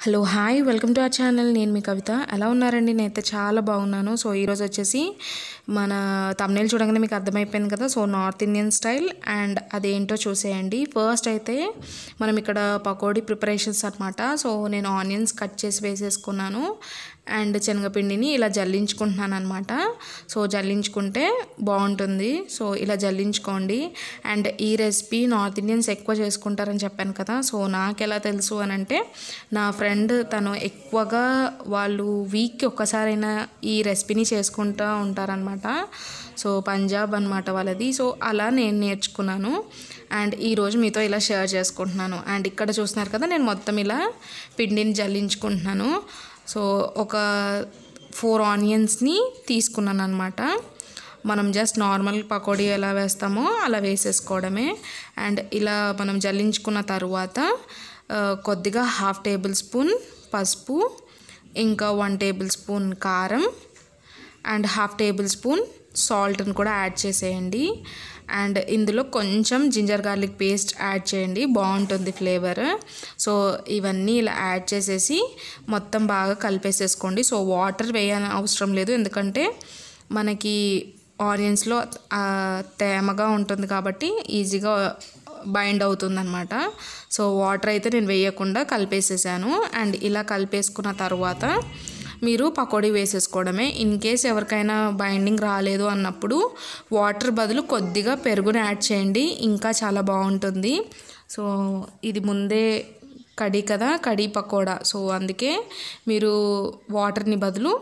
hello hi welcome to our channel నేను మీ కవిత ఎలా ఉన్నారండి నేనైతే చాలా బాగున్నాను సో ఈరోజు వచ్చేసి మన తమిళ చూడగానే మీకు అర్థమైపోయింది కదా so north Indian style and అదేంటో చూసేయండి ఫస్ట్ అయితే మనం ఇక్కడ పకోడీ ప్రిపరేషన్స్ అనమాట సో నేను ఆనియన్స్ కట్ చేసి వేసేసుకున్నాను అండ్ శనగపిండిని ఇలా జల్లించుకుంటున్నాను అనమాట సో జల్లించుకుంటే బాగుంటుంది సో ఇలా జల్లించుకోండి అండ్ ఈ రెసిపీ నార్త్ ఇండియన్స్ ఎక్కువ చేసుకుంటారని చెప్పాను కదా సో నాకు ఎలా తెలుసు అని అంటే నా ఫ్రెండ్ తను ఎక్కువగా వాళ్ళు వీక్కి ఒక్కసారైనా ఈ రెసిపీని చేసుకుంటూ ఉంటారనమాట సో పంజాబ్ అనమాట వాళ్ళది సో అలా నేను నేర్చుకున్నాను అండ్ ఈరోజు మీతో ఇలా షేర్ చేసుకుంటున్నాను అండ్ ఇక్కడ చూస్తున్నారు కదా నేను మొత్తం ఇలా పిండిని జల్లించుకుంటున్నాను సో ఒక ఫోర్ ఆనియన్స్ని తీసుకున్నాను అనమాట మనం జస్ట్ నార్మల్ పకోడీ ఎలా వేస్తామో అలా వేసేసుకోవడమే అండ్ ఇలా మనం జల్లించుకున్న తర్వాత ఆ, కొద్దిగా హాఫ్ టేబుల్ స్పూన్ పసుపు ఇంకా వన్ టేబుల్ స్పూన్ కారం అండ్ హాఫ్ టేబుల్ స్పూన్ సాల్ట్ని కూడా యాడ్ చేసేయండి అండ్ ఇందులో కొంచెం జింజర్ గార్లిక్ పేస్ట్ యాడ్ చేయండి బాగుంటుంది ఫ్లేవర్ సో ఇవన్నీ ఇలా యాడ్ చేసేసి మొత్తం బాగా కలిపేసేసుకోండి సో వాటర్ వేయాలని అవసరం లేదు ఎందుకంటే మనకి ఆనియన్స్లో ఆ, తేమగా ఉంటుంది కాబట్టి ఈజీగా బైండ్ అవుతుందన్నమాట సో వాటర్ అయితే నేను వేయకుండా కలిపేసేసాను అండ్ ఇలా కలిపేసుకున్న తర్వాత మీరు పకోడీ వేసేసుకోవడమే ఇన్ కేస్ ఎవరికైనా బైండింగ్ రాలేదు అన్నప్పుడు వాటర్ బదులు కొద్దిగా పెరుగుని యాడ్ చేయండి ఇంకా చాలా బాగుంటుంది సో ఇది ముందే కడి కదా కడి పకోడా సో అందుకే మీరు వాటర్ని బదులు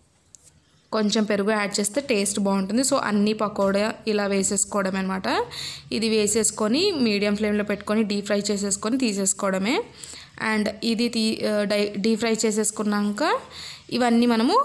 కొంచెం పెరుగు యాడ్ చేస్తే టేస్ట్ బాగుంటుంది సో అన్ని పకోడా ఇలా వేసేసుకోవడం అనమాట ఇది వేసేసుకొని మీడియం ఫ్లేమ్లో పెట్టుకొని డీప్ ఫ్రై చేసేసుకొని తీసేసుకోవడమే అండ్ ఇది తీ డై డీప్ ఫ్రై చేసేసుకున్నాక ఇవన్నీ మనము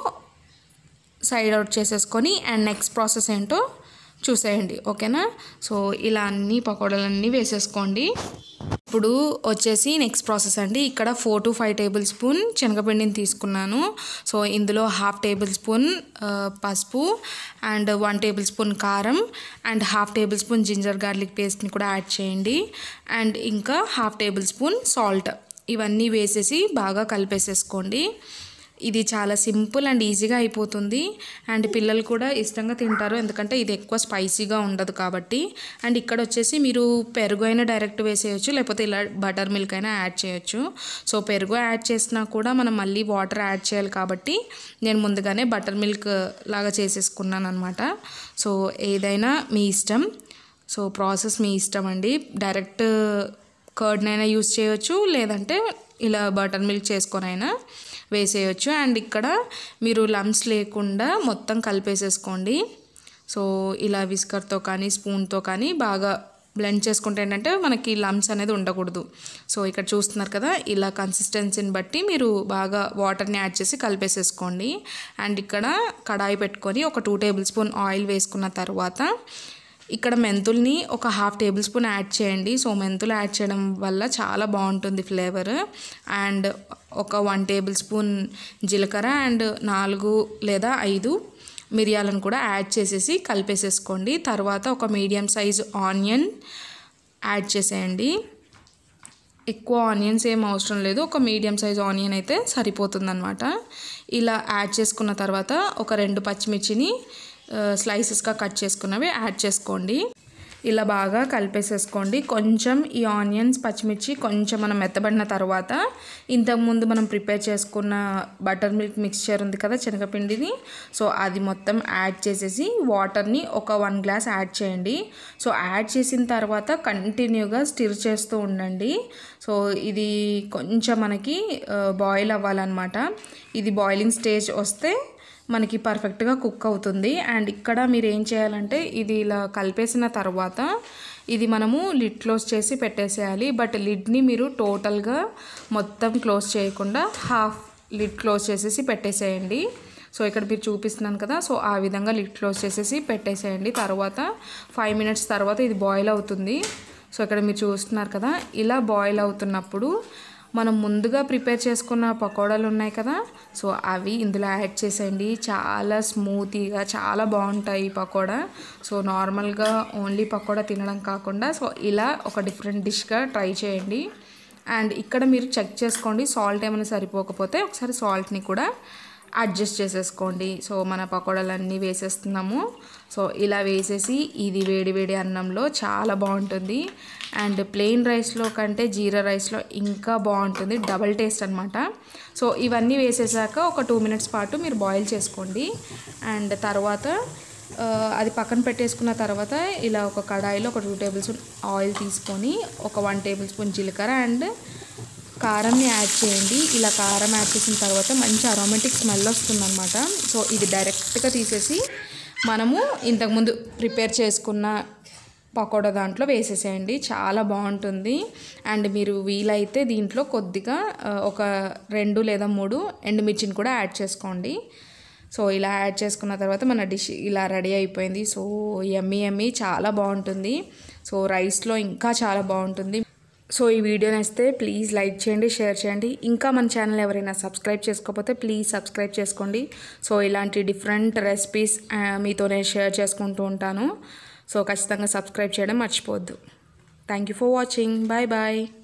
సైడ్ అవుట్ చేసేసుకొని అండ్ నెక్స్ట్ ప్రాసెస్ ఏంటో చూసేయండి ఓకేనా సో ఇలా అన్ని పకోడాలన్నీ వేసేసుకోండి ఇప్పుడు వచ్చేసి నెక్స్ట్ ప్రాసెస్ అండి ఇక్కడ four to five tablespoon శనగపిండిని తీసుకున్నాను సో ఇందులో హాఫ్ టేబుల్ స్పూన్ ఆ, పసుపు అండ్ వన్ టేబుల్ స్పూన్ కారం and half tablespoon ginger garlic పేస్ట్ని కూడా యాడ్ చేయండి అండ్ ఇంకా హాఫ్ టేబుల్ స్పూన్ సాల్ట్ ఇవన్నీ వేసేసి బాగా కలిపేసేసుకోండి ఇది చాలా సింపుల్ అండ్ ఈజీగా అయిపోతుంది అండ్ పిల్లలు కూడా ఇష్టంగా తింటారు ఎందుకంటే ఇది ఎక్కువ స్పైసీగా ఉండదు కాబట్టి అండ్ ఇక్కడ వచ్చేసి మీరు పెరుగు అయినా డైరెక్ట్ వేసేయచ్చు లేకపోతే ఇలా బటర్ మిల్క్ అయినా యాడ్ చేయొచ్చు సో పెరుగు యాడ్ చేసినా కూడా మనం మళ్ళీ వాటర్ యాడ్ చేయాలి కాబట్టి నేను ముందుగానే బటర్ మిల్క్ లాగా చేసేసుకున్నాను అనమాట సో ఏదైనా మీ ఇష్టం సో ప్రాసెస్ మీ ఇష్టం అండి డైరెక్ట్ కర్డ్నైనా యూస్ చేయొచ్చు లేదంటే ఇలా బటర్ మిల్క్ చేసుకొనైనా వేసేయచ్చు అండ్ ఇక్కడ మీరు లమ్స్ లేకుండా మొత్తం కలిపేసేసుకోండి సో ఇలా విస్కర్తో కానీ స్పూన్తో కానీ బాగా బ్లెండ్ చేసుకుంటే ఏంటంటే మనకి లమ్స్ అనేది ఉండకూడదు సో ఇక్కడ చూస్తున్నారు కదా ఇలా కన్సిస్టెన్సీని బట్టి మీరు బాగా వాటర్ని యాడ్ చేసి కలిపేసేసుకోండి అండ్ ఇక్కడ కడాయి పెట్టుకొని ఒక టూ టేబుల్ స్పూన్ ఆయిల్ వేసుకున్న తర్వాత ఇక్కడ మెంతుల్ని ఒక హాఫ్ టేబుల్ స్పూన్ యాడ్ చేయండి సో మెంతులు యాడ్ చేయడం వల్ల చాలా బాగుంటుంది ఫ్లేవర్ అండ్ ఒక వన్ టేబుల్ స్పూన్ జీలకర్ర అండ్ నాలుగు లేదా ఐదు మిరియాలను కూడా యాడ్ చేసేసి కలిపేసేసుకోండి తర్వాత ఒక మీడియం సైజు ఆనియన్ యాడ్ చేసేయండి ఎక్కువ ఆనియన్స్ ఏం అవసరం లేదు ఒక మీడియం సైజ్ ఆనియన్ అయితే సరిపోతుందన్నమాట ఇలా యాడ్ చేసుకున్న తర్వాత ఒక రెండు పచ్చిమిర్చిని స్లైసెస్గా కట్ చేసుకున్నవి యాడ్ చేసుకోండి ఇలా బాగా కలిపేసేసుకోండి కొంచెం ఈ ఆనియన్స్ పచ్చిమిర్చి కొంచెం మనం మెత్తబడిన తర్వాత ఇంతకుముందు మనం ప్రిపేర్ చేసుకున్న బటర్ మిల్క్ మిక్స్చర్ ఉంది కదా శనగపిండిని సో అది మొత్తం యాడ్ చేసేసి వాటర్ని ఒక వన్ గ్లాస్ యాడ్ చేయండి సో యాడ్ చేసిన తర్వాత కంటిన్యూగా స్టిర్ చేస్తూ ఉండండి సో ఇది కొంచెం మనకి బాయిల్ అవ్వాలన్నమాట ఇది బాయిలింగ్ స్టేజ్ వస్తే మనకి పర్ఫెక్ట్గా కుక్ అవుతుంది అండ్ ఇక్కడ మీరు ఏం చేయాలంటే ఇది ఇలా కలిపేసిన తర్వాత ఇది మనము లిడ్ క్లోజ్ చేసి పెట్టేసేయాలి బట్ లిడ్ని మీరు టోటల్గా మొత్తం క్లోజ్ చేయకుండా హాఫ్ లిడ్ క్లోజ్ చేసేసి పెట్టేసేయండి సో ఇక్కడ మీరు చూపిస్తున్నాను కదా సో ఆ విధంగా లిడ్ క్లోజ్ చేసేసి పెట్టేసేయండి తర్వాత ఫైవ్ మినిట్స్ తర్వాత ఇది బాయిల్ అవుతుంది సో ఇక్కడ మీరు చూస్తున్నారు కదా ఇలా బాయిల్ అవుతున్నప్పుడు మనం ముందుగా ప్రిపేర్ చేసుకున్న పకోడాలు ఉన్నాయి కదా సో అవి ఇందులో యాడ్ చేసేయండి చాలా స్మూతీగా చాలా బాగుంటాయి ఈ పకోడా సో నార్మల్గా ఓన్లీ పకోడా తినడం కాకుండా సో ఇలా ఒక డిఫరెంట్ డిష్గా ట్రై చేయండి అండ్ ఇక్కడ మీరు చెక్ చేసుకోండి సాల్ట్ ఏమైనా సరిపోకపోతే ఒకసారి సాల్ట్ని కూడా అడ్జస్ట్ చేసేసుకోండి సో మన పకోడాలన్నీ వేసేస్తున్నాము సో ఇలా వేసేసి ఇది వేడి వేడి అన్నంలో చాలా బాగుంటుంది అండ్ ప్లెయిన్ రైస్లో కంటే జీరా రైస్లో ఇంకా బాగుంటుంది డబల్ టేస్ట్ అనమాట సో ఇవన్నీ వేసేసాక ఒక టూ మినిట్స్ పాటు మీరు బాయిల్ చేసుకోండి అండ్ తర్వాత ఆ, అది పక్కన పెట్టేసుకున్న తర్వాత ఇలా ఒక కడాయిలో ఒక టూ టేబుల్ స్పూన్ ఆయిల్ తీసుకొని ఒక వన్ టేబుల్ స్పూన్ జీలకర్ర అండ్ కారంని యాడ్ చేయండి ఇలా కారం యాడ్ చేసిన తర్వాత మంచి అరోమేటిక్ స్మెల్ వస్తుందన్నమాట సో ఇది డైరెక్ట్గా తీసేసి మనము ఇంతకుముందు ప్రిపేర్ చేసుకున్న పకోడా దాంట్లో వేసేసేయండి చాలా బాగుంటుంది అండ్ మీరు వీలైతే దీంట్లో కొద్దిగా ఆ, ఒక రెండు లేదా మూడు ఎండుమిర్చిని కూడా యాడ్ చేసుకోండి సో ఇలా యాడ్ చేసుకున్న తర్వాత మన డిష్ ఇలా రెడీ అయిపోయింది సో ఎమ్మీ ఎమ్మీ చాలా బాగుంటుంది సో రైస్లో ఇంకా చాలా బాగుంటుంది సో ఈ వీడియో నచ్చితే ప్లీజ్ లైక్ చేయండి షేర్ చేయండి ఇంకా మన ఛానల్ ఎవరైనా సబ్స్క్రైబ్ చేసుకోకపోతే ప్లీజ్ సబ్స్క్రైబ్ చేసుకోండి సో ఇలాంటి డిఫరెంట్ రెసిపీస్ మీతో నేను షేర్ చేసుకుంటూ ఉంటాను సో ఖచ్చితంగా సబ్స్క్రైబ్ చేయడం మర్చిపోవద్దు thank you for watching bye bye